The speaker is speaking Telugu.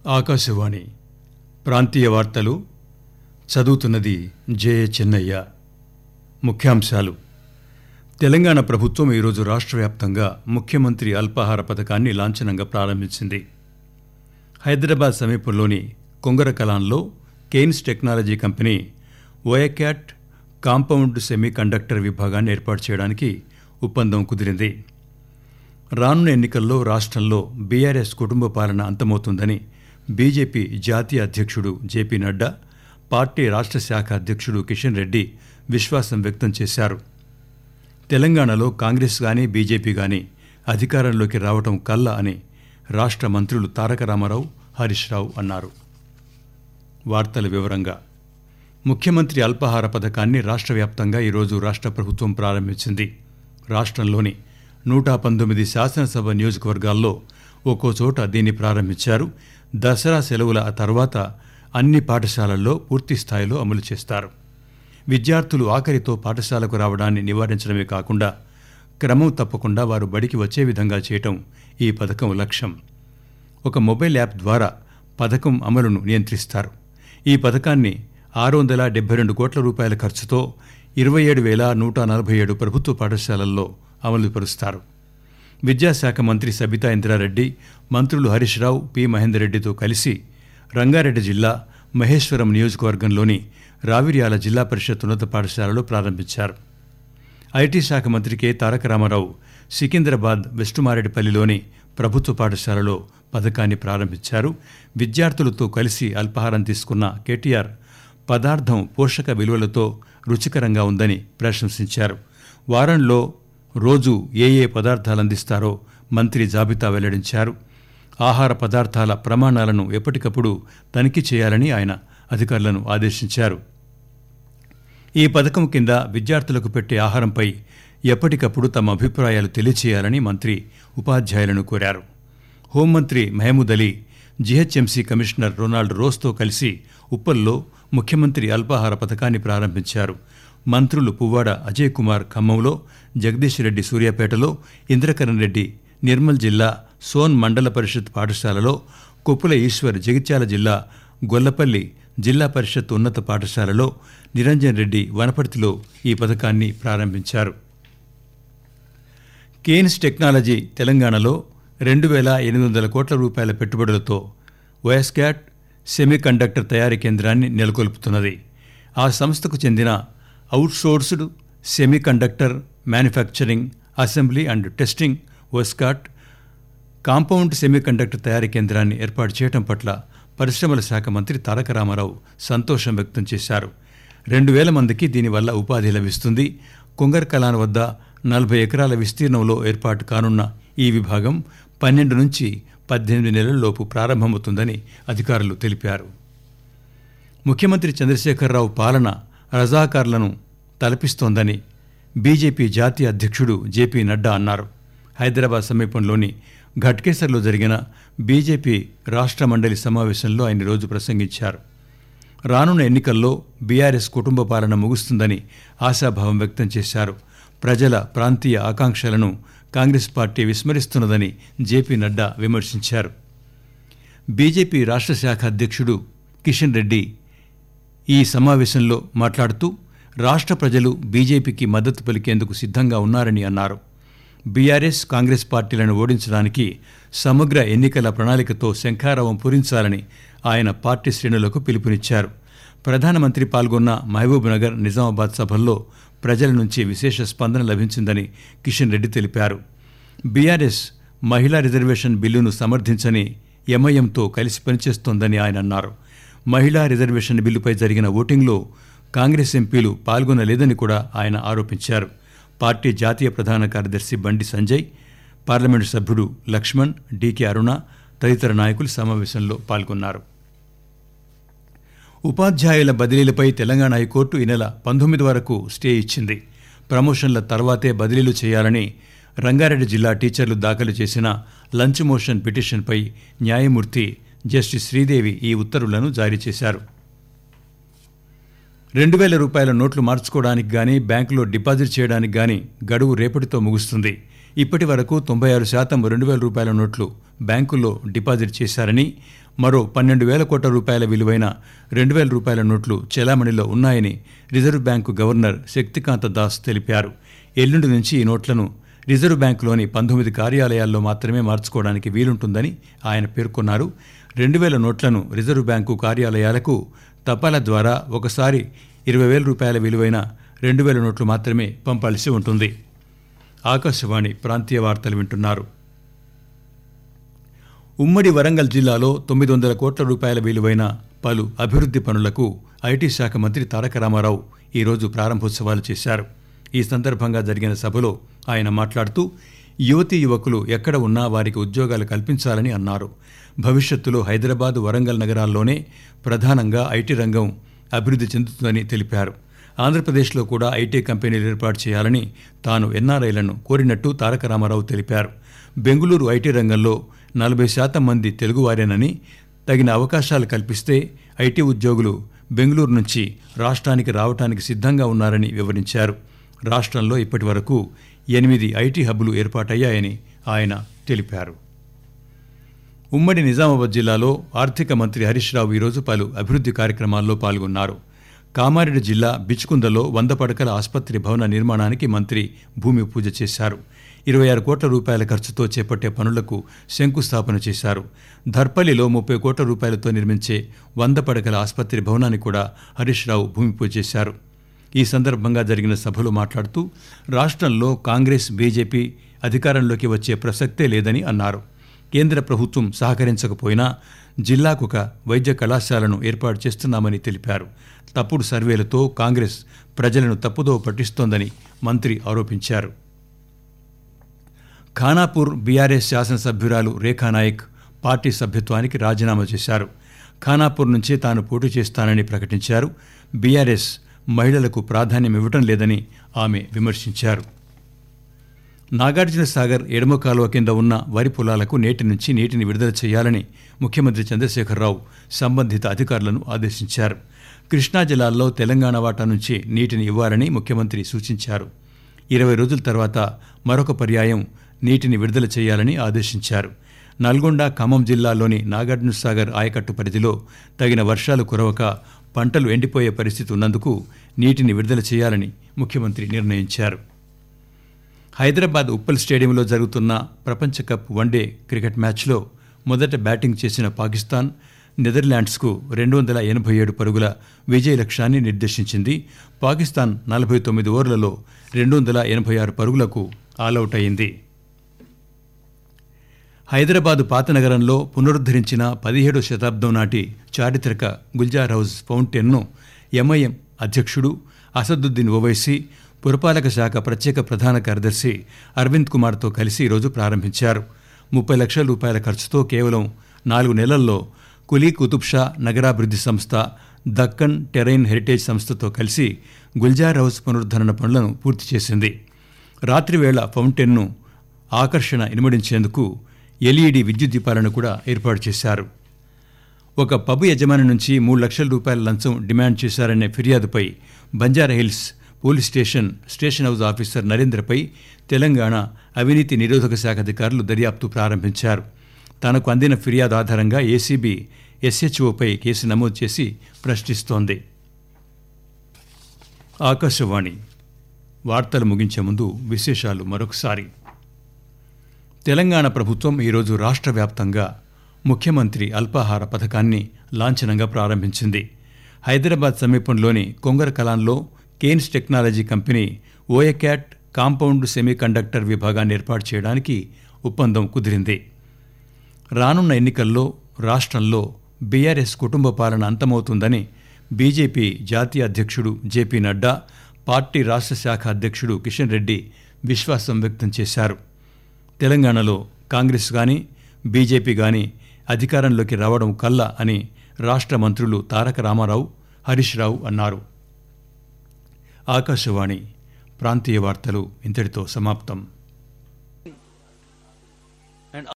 ఆకాశవాణి ప్రాంతీయ వార్తలు చదువుతున్నది జే చెన్నయ్య ముఖ్యాంశాలు తెలంగాణ ప్రభుత్వం ఈరోజు రాష్ట్ర వ్యాప్తంగా ముఖ్యమంత్రి అల్పాహార పథకాన్ని లాంఛనంగా ప్రారంభించింది హైదరాబాద్ సమీపంలోని కొంగరకలాన్లో కెయిన్స్ టెక్నాలజీ కంపెనీ ఓయక్యాట్ కాంపౌండ్ సెమీ కండక్టర్ విభాగాన్ని ఏర్పాటు చేయడానికి ఒప్పందం కుదిరింది రానున్న ఎన్నికల్లో రాష్ట్రంలో బీఆర్ఎస్ కుటుంబ పాలన అంతమవుతుందని బీజేపీ జాతీయ అధ్యక్షుడు జేపీ నడ్డా పార్టీ రాష్ట్ర శాఖ అధ్యక్షుడు కిషన్ రెడ్డి విశ్వాసం వ్యక్తం చేశారు తెలంగాణలో కాంగ్రెస్ గాని బీజేపీ గాని అధికారంలోకి రావటం కల్ల అని రాష్ట్ర మంత్రులు తారక రామారావు హరీష్ రావు అన్నారు వార్తల వివరంగా ముఖ్యమంత్రి అల్పాహార పథకాన్ని రాష్ట్ర వ్యాప్తంగా ఈరోజు రాష్ట్ర ప్రభుత్వం ప్రారంభించింది రాష్ట్రంలోని నూట పంతొమ్మిది శాసనసభ నియోజకవర్గాల్లో ఒక్కో చోట దీన్ని ప్రారంభించారు దసరా సెలవుల తర్వాత అన్ని పాఠశాలల్లో పూర్తి స్థాయిలో అమలు చేస్తారు విద్యార్థులు ఆఖరితో పాఠశాలకు రావడాన్ని నివారించడమే కాకుండా క్రమం తప్పకుండా వారు బడికి వచ్చే విధంగా చేయటం ఈ పథకం లక్ష్యం ఒక మొబైల్ యాప్ ద్వారా పథకం అమలును నియంత్రిస్తారు ఈ పథకాన్ని ఆరు వందల డెబ్బై రెండు కోట్ల రూపాయల ఖర్చుతో ఇరవై ఏడు వేల నూట నలభై ఏడు ప్రభుత్వ పాఠశాలల్లో అమలు పరుస్తారు విద్యాశాఖ మంత్రి సబితా ఇంద్రారెడ్డి మంత్రులు హరీష్ రావు పి మహేందర్ రెడ్డితో కలిసి రంగారెడ్డి జిల్లా మహేశ్వరం నియోజకవర్గంలోని రావిర్యాల జిల్లా పరిషత్ ఉన్నత పాఠశాలలో ప్రారంభించారు ఐటీ శాఖ మంత్రి కె తారక రామారావు సికింద్రాబాద్ వెస్టుమారెడ్డిపల్లిలోని ప్రభుత్వ పాఠశాలలో పథకాన్ని ప్రారంభించారు విద్యార్థులతో కలిసి అల్పాహారం తీసుకున్న కేటీఆర్ పదార్థం పోషక విలువలతో రుచికరంగా ఉందని ప్రశంసించారు వారంలో రోజు ఏ ఏ పదార్థాలు అందిస్తారో మంత్రి జాబితా వెల్లడించారు ఆహార పదార్థాల ప్రమాణాలను ఎప్పటికప్పుడు తనిఖీ చేయాలని ఆయన అధికారులను ఆదేశించారు ఈ పథకం కింద విద్యార్థులకు పెట్టే ఆహారంపై ఎప్పటికప్పుడు తమ అభిప్రాయాలు తెలియచేయాలని మంత్రి ఉపాధ్యాయులను కోరారు హోంమంత్రి Mahmood Ali GHMC commissioner Ronald రోస్తో కలిసి ఉప్పల్లో ముఖ్యమంత్రి అల్పాహార పథకాన్ని ప్రారంభించారు మంత్రులు పువ్వాడ అజయ్ కుమార్ ఖమ్మంలో జగదీష్ రెడ్డి సూర్యాపేటలో ఇంద్రకరణ్ రెడ్డి నిర్మల్ జిల్లా సోన్ మండల పరిషత్ పాఠశాలలో కొప్పుల ఈశ్వర్ జగిత్యాల జిల్లా గొల్లపల్లి జిల్లా పరిషత్ ఉన్నత పాఠశాలలో నిరంజన్ రెడ్డి వనపర్తిలో ఈ పథకాన్ని ప్రారంభించారు కేన్స్ టెక్నాలజీ తెలంగాణలో రెండు వేల ఎనిమిది వందల కోట్ల రూపాయల పెట్టుబడులతో వయస్కాట్ సెమీ కండక్టర్ తయారీ కేంద్రాన్ని నెలకొల్పుతున్నది ఆ సంస్థకు చెందిన outsourced semiconductor manufacturing assembly and testing వస్కాట్ కాంపౌండ్ సెమీ కండక్టర్ తయారీ కేంద్రాన్ని ఏర్పాటు చేయడం పట్ల పరిశ్రమల శాఖ మంత్రి తారక రామారావు సంతోషం వ్యక్తం చేశారు రెండు వేల మందికి దీనివల్ల ఉపాధి లభిస్తుంది కొంగర్ కలాన్ వద్ద నలభై ఎకరాల విస్తీర్ణంలో ఏర్పాటు కానున్న ఈ విభాగం పన్నెండు నుంచి పద్దెనిమిది నెలల్లోపు ప్రారంభమవుతుందని అధికారులు తెలిపారు ముఖ్యమంత్రి చంద్రశేఖరరావు పాలన రజాకార్లను తలపిస్తోందని బీజేపీ జాతీయ అధ్యక్షుడు జేపీ నడ్డా అన్నారు హైదరాబాద్ సమీపంలోని ఘట్కేసర్లో జరిగిన బీజేపీ రాష్ట్ర మండలి సమావేశంలో ఆయన రోజు ప్రసంగించారు రానున్న ఎన్నికల్లో బీఆర్ఎస్ కుటుంబ పాలన ముగుస్తుందని ఆశాభావం వ్యక్తం చేశారు ప్రజల ప్రాంతీయ ఆకాంక్షలను కాంగ్రెస్ పార్టీ విస్మరిస్తున్నదని జేపీ నడ్డా విమర్శించారు బీజేపీ రాష్ట్ర శాఖ అధ్యక్షుడు కిషన్ రెడ్డి ఈ సమావేశంలో మాట్లాడుతూ రాష్ట్ర ప్రజలు బీజేపీకి మద్దతు పలికేందుకు సిద్ధంగా ఉన్నారని అన్నారు బీఆర్ఎస్ కాంగ్రెస్ పార్టీలను ఓడించడానికి సమగ్ర ఎన్నికల ప్రణాళికతో శంఖారావం పూరించాలని ఆయన పార్టీ శ్రేణులకు పిలుపునిచ్చారు ప్రధానమంత్రి పాల్గొన్న మహబూబ్ నగర్ నిజామాబాద్ సభల్లో ప్రజల నుంచి విశేష స్పందన లభించిందని కిషన్ రెడ్డి తెలిపారు బీఆర్ఎస్ మహిళా రిజర్వేషన్ బిల్లును సమర్థించని ఎంఐఎంతో కలిసి పనిచేస్తోందని ఆయన అన్నారు మహిళా రిజర్వేషన్ బిల్లుపై జరిగిన ఓటింగ్లో కాంగ్రెస్ ఎంపీలు పాల్గొనలేదని కూడా ఆయన ఆరోపించారు పార్టీ జాతీయ ప్రధాన కార్యదర్శి బండి సంజయ్ పార్లమెంటు సభ్యుడు లక్ష్మణ్ డీకే అరుణ తదితర నాయకులు సమావేశంలో పాల్గొన్నారు ఉపాధ్యాయుల బదిలీలపై తెలంగాణ హైకోర్టు ఈ నెల పంతొమ్మిది వరకు స్టే ఇచ్చింది ప్రమోషన్ల తర్వాతే బదిలీలు చేయాలని రంగారెడ్డి జిల్లా టీచర్లు దాఖలు చేసిన లంచ్ మోషన్ పిటిషన్పై న్యాయమూర్తి జస్టిస్ శ్రీదేవి ఈ ఉత్తర్వులను జారీ చేశారు రెండు వేల రూపాయల నోట్లు మార్చుకోవడానికి గానీ బ్యాంకులో డిపాజిట్ చేయడానికి గానీ గడువు రేపటితో ముగుస్తుంది ఇప్పటి వరకు తొంభై ఆరు శాతం రెండు వేల రూపాయల నోట్లు బ్యాంకుల్లో డిపాజిట్ చేశారని మరో పన్నెండు వేల కోట్ల రూపాయల విలువైన రెండు వేల రూపాయల నోట్లు చెలామణిలో ఉన్నాయని reserve bank governor Shaktikanta Das తెలిపారు ఎల్లుండి నుంచి ఈ నోట్లను రిజర్వ్ బ్యాంకులోని పంతొమ్మిది కార్యాలయాల్లో మాత్రమే మార్చుకోవడానికి వీలుంటుందని ఆయన పేర్కొన్నారు రెండు వేల నోట్లను రిజర్వ్ బ్యాంకు కార్యాలయాలకు తపాలా ద్వారా ఒకసారి ఇరవై వేల రూపాయల విలువైన రెండు వేల నోట్లు మాత్రమే పంపాల్సి ఉంటుంది ఆకాశవాణి ప్రాంతీయ వార్తలు వింటున్నారు ఉమ్మడి వరంగల్ జిల్లాలో తొమ్మిది వందల కోట్ల రూపాయల విలువైన పలు అభివృద్ధి పనులకు ఐటీ శాఖ మంత్రి తారక రామారావు ఈరోజు ప్రారంభోత్సవాలు చేశారు ఈ సందర్భంగా జరిగిన సభలో ఆయన మాట్లాడుతూ యువతీ యువకులు ఎక్కడ ఉన్నా వారికి ఉద్యోగాలు కల్పించాలని అన్నారు భవిష్యత్తులో హైదరాబాద్ వరంగల్ నగరాల్లోనే ప్రధానంగా ఐటీ రంగం అభివృద్ధి చెందుతుందని తెలిపారు ఆంధ్రప్రదేశ్లో కూడా ఐటీ కంపెనీలు ఏర్పాటు చేయాలని తాను ఎన్ఆర్ఐలను కోరినట్టు తారక రామారావు తెలిపారు బెంగళూరు ఐటీ రంగంలో నలభై శాతం మంది తెలుగువారేనని తగిన అవకాశాలు కల్పిస్తే ఐటీ ఉద్యోగులు బెంగళూరు నుంచి రాష్ట్రానికి రావటానికి సిద్ధంగా ఉన్నారని వివరించారు రాష్ట్రంలో ఇప్పటి వరకు ఎనిమిది ఐటీ హబ్లు ఏర్పాటయ్యాయని ఆయన తెలిపారు ఉమ్మడి నిజామాబాద్ జిల్లాలో ఆర్థిక మంత్రి హరీష్ రావు ఈరోజు పలు అభివృద్ధి కార్యక్రమాల్లో పాల్గొన్నారు కామారెడ్డి జిల్లా బిచ్కుందలో వంద పడకల ఆసుపత్రి భవన నిర్మాణానికి మంత్రి భూమి పూజ చేశారు ఇరవై ఆరు కోట్ల రూపాయల ఖర్చుతో చేపట్టే పనులకు శంకుస్థాపన చేశారు ధర్పల్లిలో ముప్పై కోట్ల రూపాయలతో నిర్మించే వంద పడకల ఆసుపత్రి భవనాన్ని కూడా హరీష్ రావు భూమి పూజ చేశారు ఈ సందర్భంగా జరిగిన సభలో మాట్లాడుతూ రాష్ట్రంలో కాంగ్రెస్ బీజేపీ అధికారంలోకి వచ్చే ప్రసక్తే లేదని అన్నారు కేంద్ర ప్రభుత్వం సహకరించకపోయినా జిల్లాకు ఒక వైద్య కళాశాలను ఏర్పాటు చేస్తున్నామని తెలిపారు తప్పుడు సర్వేలతో కాంగ్రెస్ ప్రజలను తప్పుదో పట్టిస్తోందని మంత్రి ఆరోపించారు ఖానాపూర్ బీఆర్ఎస్ శాసనసభ్యురాలు రేఖానాయక్ పార్టీ సభ్యత్వానికి రాజీనామా చేశారు ఖానాపూర్ నుంచే తాను పోటీ చేస్తానని ప్రకటించారు బీఆర్ఎస్ మహిళలకు ప్రాధాన్యం ఇవ్వటం లేదని ఆమె విమర్శించారు నాగార్జున సాగర్ ఎడమ కాలువ కింద ఉన్న వరి పొలాలకు నేటి నుంచి నీటిని విడుదల చేయాలని ముఖ్యమంత్రి చంద్రశేఖరరావు సంబంధిత అధికారులను ఆదేశించారు కృష్ణా జిల్లాల్లో తెలంగాణ వాటా నుంచి నీటిని ఇవ్వాలని ముఖ్యమంత్రి సూచించారు ఇరవై రోజుల తర్వాత మరొక పర్యాయం నీటిని విడుదల చేయాలని ఆదేశించారు నల్గొండ ఖమ్మం జిల్లాలోని నాగార్జున సాగర్ ఆయకట్టు పరిధిలో తగిన వర్షాలు కురవక పంటలు ఎండిపోయే పరిస్థితి ఉన్నందుకు నీటిని విడుదల చేయాలని ముఖ్యమంత్రి నిర్ణయించారు హైదరాబాద్ ఉప్పల్ స్టేడియంలో జరుగుతున్న ప్రపంచ కప్ వన్డే క్రికెట్ మ్యాచ్లో మొదట బ్యాటింగ్ చేసిన పాకిస్తాన్ నెదర్లాండ్స్కు రెండు వందల ఎనభై ఏడు పరుగుల విజయ లక్ష్యాన్ని నిర్దేశించింది పాకిస్తాన్ నలభై తొమ్మిది ఓవర్లలో రెండు వందల ఎనభై ఆరు పరుగులకు ఆలౌట్ అయింది హైదరాబాదు పాత నగరంలో పునరుద్ధరించిన పదిహేడో శతాబ్దం నాటి చారిత్రక గుల్జార్ హౌస్ ఫౌంటైన్ను ఎంఐఎం అధ్యక్షుడు అసదుద్దీన్ ఓవైసీ పురపాలక శాఖ ప్రత్యేక ప్రధాన కార్యదర్శి అరవింద్ కుమార్తో కలిసి ఈరోజు ప్రారంభించారు ముప్పై లక్షల రూపాయల ఖర్చుతో కేవలం నాలుగు నెలల్లో కులీ కుతుబ్ షా నగరాభివృద్ధి సంస్థ దక్కన్ టెరైన్ హెరిటేజ్ సంస్థతో కలిసి గుల్జార్ హౌస్ పునరుద్ధరణ పనులను పూర్తి చేసింది రాత్రివేళ ఫౌంటైన్ను ఆకర్షణ ఇనుమడించేందుకు ఎల్ఈడి విద్యుత్ దీపాలను కూడా ఏర్పాటు చేశారు ఒక పబ్ యజమాని నుంచి మూడు లక్షల రూపాయల లంచం డిమాండ్ చేశారనే ఫిర్యాదుపై Banjara Hills police station station house officer నరేంద్రపై తెలంగాణ అవినీతి నిరోధక శాఖ అధికారులు దర్యాప్తు ప్రారంభించారు తనకు అందిన ఫిర్యాదు ఆధారంగా ఏసీబీ ఎస్హెచ్ఓపై కేసు నమోదు చేసి ప్రశ్నిస్తోంది ఆకాశవాణి వార్తలు ముగించే ముందు విశేషాలు మరొకసారి తెలంగాణ ప్రభుత్వం ఈరోజు రాష్ట్ర వ్యాప్తంగా ముఖ్యమంత్రి అల్పాహార పథకాన్ని లాంఛనంగా ప్రారంభించింది హైదరాబాద్ సమీపంలోని కొంగర కలాన్లో కేన్స్ టెక్నాలజీ కంపెనీ ఓయక్యాట్ కాంపౌండ్ సెమీకండక్టర్ విభాగాన్ని ఏర్పాటు చేయడానికి ఒప్పందం కుదిరింది రానున్న ఎన్నికల్లో రాష్ట్రంలో బీఆర్ఎస్ కుటుంబ పాలన అంతమవుతుందని బీజేపీ జాతీయ అధ్యక్షుడు జేపీ నడ్డా పార్టీ రాష్ట్ర శాఖ అధ్యక్షుడు కిషన్ రెడ్డి విశ్వాసం వ్యక్తం చేశారు తెలంగాణలో కాంగ్రెస్ కానీ బీజేపీ కానీ అధికారంలోకి రావడం కల్లా అని రాష్ట్ర మంత్రులు తారక రామారావు హరీష్ రావు అన్నారు ఆకాశవాణి ప్రాంతీయ వార్తలు ఇంతటితో సమాప్తం